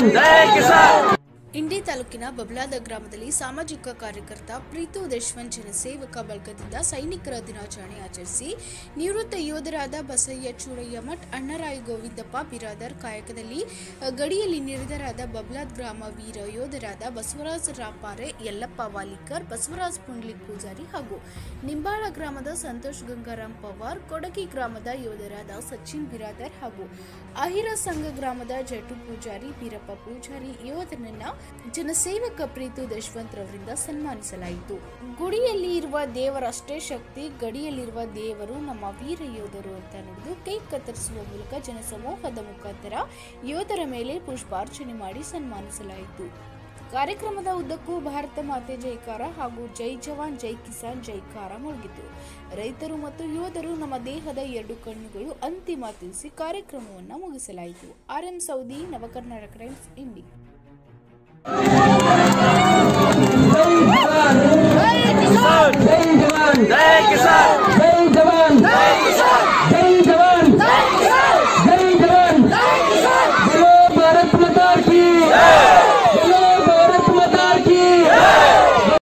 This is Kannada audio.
ಇಂಡಿ ತಾಲೂಕಿನ ಬಬ್ಲಾದ ಗ್ರಾಮದಲ್ಲಿ ಸಾಮಾಜಿಕ ಕಾರ್ಯಕರ್ತ ಪ್ರೀತು ದೇಶವಂತ್ ಜನಸೇವಕ ಬಳಗದಿಂದ ಸೈನಿಕರ ದಿನಾಚರಣೆ ಆಚರಿಸಿ ನಿವೃತ್ತ ಯೋಧರಾದ ಬಸಯ್ಯ ಚೂಡಯ್ಯ ಮಠ್ ಅಣ್ಣರಾಯ ಗೋವಿಂದಪ್ಪ ಬಿರಾದರ್ ಕಾಯಕದಲ್ಲಿ ಅ, ಗಡಿಯಲ್ಲಿ ನಿರತರಾದ ಬಬ್ಲಾದ್ ಗ್ರಾಮ ವೀರ ಯೋಧರಾದ ಬಸವರಾಜ ರಾಪಾರೆ ಯಲ್ಲಪ್ಪ ವಾಲಿಕರ್ ಬಸವರಾಜ್ ಪುಂಡ್ಲಿಕ್ ಪೂಜಾರಿ ಹಾಗೂ ನಿಂಬಾಳ ಗ್ರಾಮದ ಸಂತೋಷ್ ಗಂಗಾರಾಮ್ ಪವಾರ್ ಕೊಡಗಿ ಗ್ರಾಮದ ಯೋಧರಾದ ಸಚಿನ್ ಬಿರಾದರ್ ಹಾಗೂ ಅಹಿರ ಸಂಘ ಗ್ರಾಮದ ಜಟು ಪೂಜಾರಿ ಬೀರಪ್ಪ ಪೂಜಾರಿ ಯೋಧನನ್ನ ಜನಸೇವಕ ಪ್ರೀತು ಯಶವಂತ್ ರವರಿಂದ ಸನ್ಮಾನಿಸಲಾಯಿತು ಗುಡಿಯಲ್ಲಿ ಇರುವ ದೇವರಷ್ಟೇ ಶಕ್ತಿ ಗಡಿಯಲ್ಲಿರುವ ದೇವರು ನಮ್ಮ ವೀರ ಯೋಧರು ಅಂತ ನುಡಿದು ಕೇಕ್ ಕತ್ತರಿಸುವ ಮೂಲಕ ಜನಸಮೂಹದ ಮುಖಾಂತರ ಯೋಧರ ಮೇಲೆ ಪುಷ್ಪಾರ್ಚನೆ ಮಾಡಿ ಸನ್ಮಾನಿಸಲಾಯಿತು ಕಾರ್ಯಕ್ರಮದ ಉದ್ದಕ್ಕೂ ಭಾರತ ಮಾತೆ ಜೈಕಾರ ಹಾಗೂ ಜೈ ಜವಾನ್ ಜೈ ಕಿಸಾನ್ ಜೈಕಾರ ಮೊಳಗಿತು ರೈತರು ಮತ್ತು ಯೋಧರು ನಮ್ಮ ದೇಹದ ಎರಡು ಕಣ್ಣುಗಳು ಅಂತಿಮ ತಿಳಿಸಿ ಕಾರ್ಯಕ್ರಮವನ್ನು ಮುಗಿಸಲಾಯಿತು R M Saudi Navakarnataka Times ಇಂಡಿ